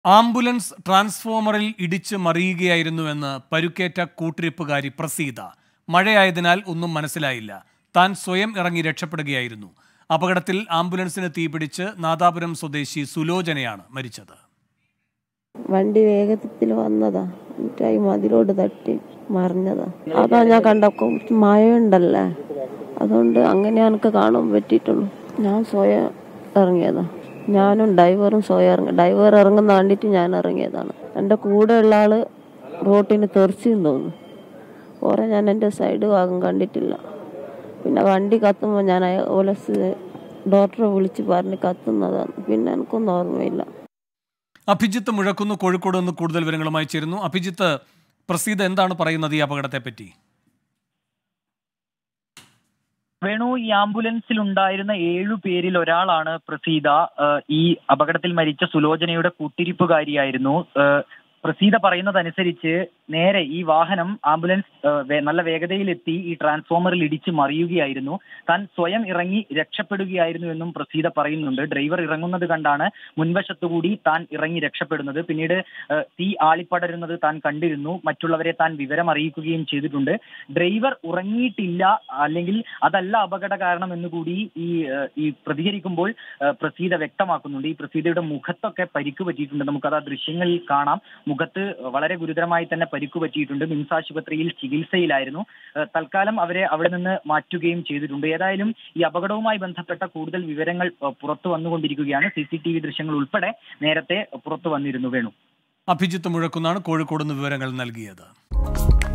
ambulance ട്രാൻസ്ഫോമറിൽ ഇടിച്ച് മറിയുകയായിരുന്നുവെന്ന് പരുക്കേറ്റ കൂട്ടിരിപ്പുകാരി പ്രസീത മഴയായതിനാൽ ഒന്നും മനസ്സിലായില്ല താൻ സ്വയം ഇറങ്ങി രക്ഷപ്പെടുകയായിരുന്നു അപകടത്തിൽ ആംബുലൻസിന് തീപിടിച്ച് നാദാപുരം സ്വദേശി സുലോചനയാണ് മരിച്ചത് വണ്ടി വേഗത്തിൽ വന്നതാ എന്നിട്ട് ഈ മതിലോട് തട്ടി മറിഞ്ഞതാ അതാ ഞാൻ കണ്ട കുറച്ച് മഴയുണ്ടല്ലേ അതുകൊണ്ട് അങ്ങനെ എനിക്ക് കാണാൻ പറ്റിയിട്ടുള്ളൂ ഞാൻ സ്വയം ഇറങ്ങിയതാ ഞാനും ഡ്രൈവറും സ്വയം ഇറങ്ങി ഡ്രൈവർ ഇറങ്ങുന്ന കണ്ടിട്ട് ഞാൻ ഇറങ്ങിയതാണ് എൻ്റെ കൂടെയുള്ള ആള് റോട്ടിന് തെറിച്ചെന്ന് തോന്നുന്നു കുറെ ഞാൻ എൻ്റെ സൈഡ് ഭാഗം കണ്ടിട്ടില്ല പിന്നെ വണ്ടി കത്തുമ്പോൾ ഞാൻ ഓല ഡോക്ടറെ വിളിച്ച് പറഞ്ഞ് കത്തുന്നതാണ് പിന്നെ എനിക്കൊന്നും ഓർമ്മയില്ല അഭിജിത്ത് മുഴക്കുന്നു കോഴിക്കോട് നിന്ന് കൂടുതൽ വിവരങ്ങളുമായി ചേരുന്നു അഭിജിത്ത് പ്രസീത എന്താണ് പറയുന്നത് ഈ അപകടത്തെപ്പറ്റി വേണു ഈ ആംബുലൻസിൽ ഉണ്ടായിരുന്ന ഏഴു പേരിൽ ഒരാളാണ് പ്രസീത ഏഹ് ഈ അപകടത്തിൽ മരിച്ച സുലോചനയുടെ കൂട്ടിരിപ്പുകാരിയായിരുന്നു ഏഹ് പ്രസീത പറയുന്നതനുസരിച്ച് നേരെ ഈ വാഹനം ആംബുലൻസ് ഏഹ് വേ- നല്ല വേഗതയിലെത്തി ഈ ട്രാൻസ്ഫോമറിൽ ഇടിച്ച് മറിയുകയായിരുന്നു താൻ സ്വയം ഇറങ്ങി രക്ഷപ്പെടുകയായിരുന്നു എന്നും പ്രസീത പറയുന്നുണ്ട് ഡ്രൈവർ ഇറങ്ങുന്നത് കണ്ടാണ് മുൻവശത്തുകൂടി താൻ ഇറങ്ങി രക്ഷപ്പെടുന്നത് പിന്നീട് ഏഹ് തീ ആളിപ്പടരുന്നത് താൻ കണ്ടിരുന്നു മറ്റുള്ളവരെ താൻ വിവരം അറിയിക്കുകയും ചെയ്തിട്ടുണ്ട് ഡ്രൈവർ ഉറങ്ങിയിട്ടില്ല അല്ലെങ്കിൽ അതല്ല അപകട കാരണം എന്ന് കൂടി ഈ ഏഹ് ഈ പ്രതികരിക്കുമ്പോൾ ഏഹ് പ്രസീത വ്യക്തമാക്കുന്നുണ്ട് ഈ പ്രസീതയുടെ മുഖത്തൊക്കെ പരിക്ക് പറ്റിയിട്ടുണ്ട് നമുക്കത് ആ ദൃശ്യങ്ങളിൽ കാണാം മുഖത്ത് വളരെ ഗുരുതരമായി തന്നെ പരിക്ക് പറ്റിയിട്ടുണ്ട് മിംസ് ആശുപത്രിയിൽ ചികിത്സയിലായിരുന്നു ഏഹ് തൽക്കാലം അവരെ അവിടെ നിന്ന് മാറ്റുകയും ചെയ്തിട്ടുണ്ട് ഏതായാലും ഈ അപകടവുമായി ബന്ധപ്പെട്ട കൂടുതൽ വിവരങ്ങൾ ഏഹ് പുറത്തു വന്നുകൊണ്ടിരിക്കുകയാണ് സി സി ടി വി ദൃശ്യങ്ങൾ ഉൾപ്പെടെ നേരത്തെ പുറത്തു വന്നിരുന്നു വേണു അഭിജിത്ത് മുഴക്കുന്നാണ് കോഴിക്കോട് നിന്ന് വിവരങ്ങൾ നൽകിയത്